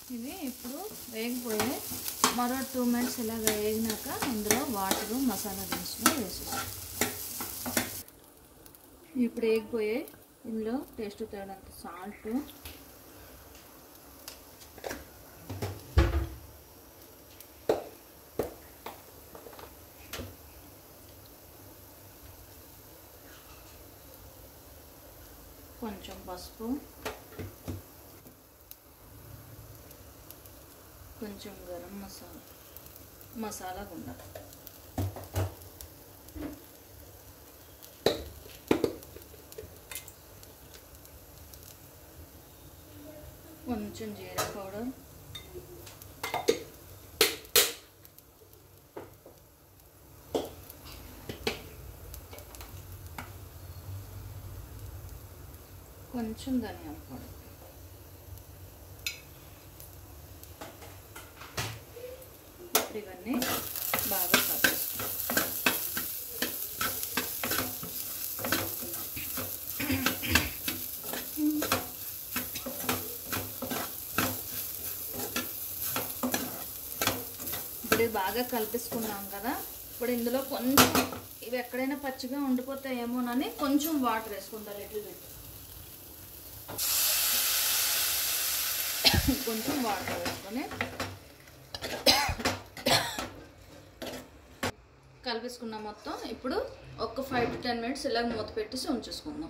ఇది ఇప్పుడు వేగిపోయి మరో టూ మినిట్స్ ఇలా వేగినాక ఇందులో వాటరు మసాలా దినుసులు వేసేస్తాం ఇప్పుడు వేగిపోయి ఇందులో టేస్ట్ తేడంత సాల్ట్ కొంచెం పసుపు కొంచెం గరం మసాలా మసాలా గుండ కొంచెం జీరా పౌడర్ కొంచెం ధనియాల పొడి ఇప్పుడు ఇవన్నీ బాగా కలిపేస్తాం ఇప్పుడు ఇది బాగా కలిపేసుకున్నాం కదా ఇప్పుడు ఇందులో కొంచెం ఇవి ఎక్కడైనా పచ్చిగా ఉండిపోతాయేమోనని కొంచెం వాటర్ వేసుకుంటా లిటిల్ బిట్ కొంచెం వాటర్ వేసుకొని కలిపేసుకున్నాం మొత్తం ఇప్పుడు ఒక ఫైవ్ టు టెన్ మినిట్స్ ఇలా మూత పెట్టేసి ఉంచేసుకుందాం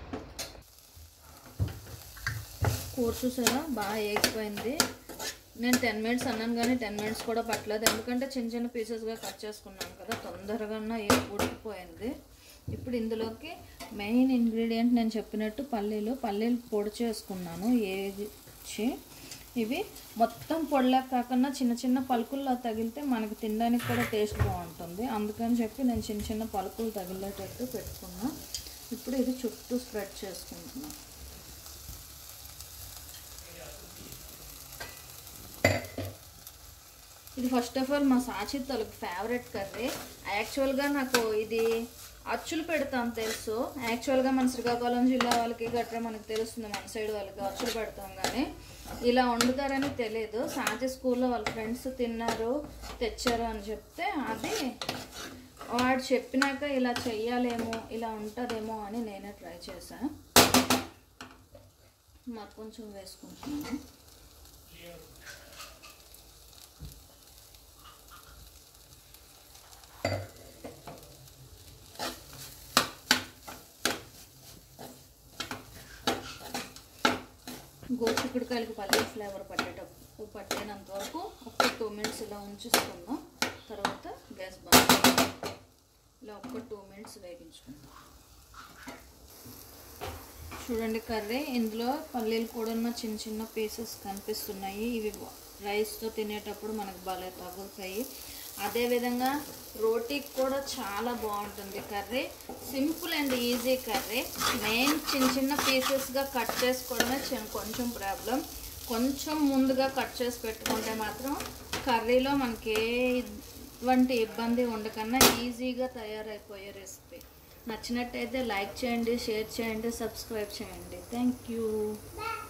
కూర చూసారా బాగా ఏగిపోయింది నేను టెన్ మినిట్స్ అన్నాను కానీ టెన్ మినిట్స్ కూడా పట్టలేదు ఎందుకంటే చిన్న చిన్న పీసెస్గా కట్ చేసుకున్నాను కదా తొందరగా ఉడికిపోయింది ఇప్పుడు ఇందులోకి మెయిన్ ఇంగ్రీడియంట్ నేను చెప్పినట్టు పల్లీలు పల్లీలు పొడి చేసుకున్నాను ఏచి ఇవి మొత్తం పొడిలా కాకుండా చిన్న చిన్న పలుకుల్లో తగిలితే మనకి తినడానికి కూడా టేస్ట్ బాగుంటుంది అందుకని చెప్పి నేను చిన్న చిన్న పలుకులు తగిలేటట్టు పెట్టుకున్నా ఇప్పుడు ఇది చుట్టూ స్ప్రెడ్ చేసుకుంటున్నాను ఇది ఫస్ట్ ఆఫ్ ఆల్ మా సాచి తొలగి ఫేవరెట్ కర్రీ యాక్చువల్గా నాకు ఇది అచ్చులు పెడతాం తెలుసు యాక్చువల్గా మన శ్రీకాకుళం జిల్లా వాళ్ళకి గట్రా మనకు తెలుస్తుంది మన సైడ్ వాళ్ళకి అచ్చులు పెడతాం కానీ ఇలా వండుతారని తెలియదు సాచి స్కూల్లో వాళ్ళ ఫ్రెండ్స్ తిన్నారు తెచ్చారు అని చెప్తే అది వాడు చెప్పినాక ఇలా చెయ్యాలేమో ఇలా ఉంటుందేమో అని నేనే ట్రై చేశాను మాకు కొంచెం వేసుకుంటున్నాను గోచిక్కుడికాయలకి పల్లె ఫ్లేవర్ పట్టేటప్పుడు పట్టేనంత వరకు ఒక టూ మినిట్స్ ఇలా ఉంచుకుందాం తర్వాత గ్యాస్ బంద్ ఇలా ఒక టూ మినిట్స్ వేగించుకుందాం చూడండి కర్రీ ఇందులో పల్లీలు కూడా ఉన్న చిన్న చిన్న పీసెస్ కనిపిస్తున్నాయి ఇవి రైస్తో తినేటప్పుడు మనకు భలే తగులుతాయి అదేవిధంగా రోటీకి కూడా చాలా బాగుంటుంది curry simple and easy curry main చిన్న చిన్న పీసెస్గా కట్ చేసుకోవడమే చిన్న కొంచెం ప్రాబ్లం కొంచెం ముందుగా కట్ చేసి పెట్టుకుంటే మాత్రం కర్రీలో మనకి ఎటువంటి ఇబ్బంది ఉండకన్నా ఈజీగా తయారైపోయే రెసిపీ నచ్చినట్టయితే లైక్ చేయండి షేర్ చేయండి సబ్స్క్రైబ్ చేయండి థ్యాంక్ యూ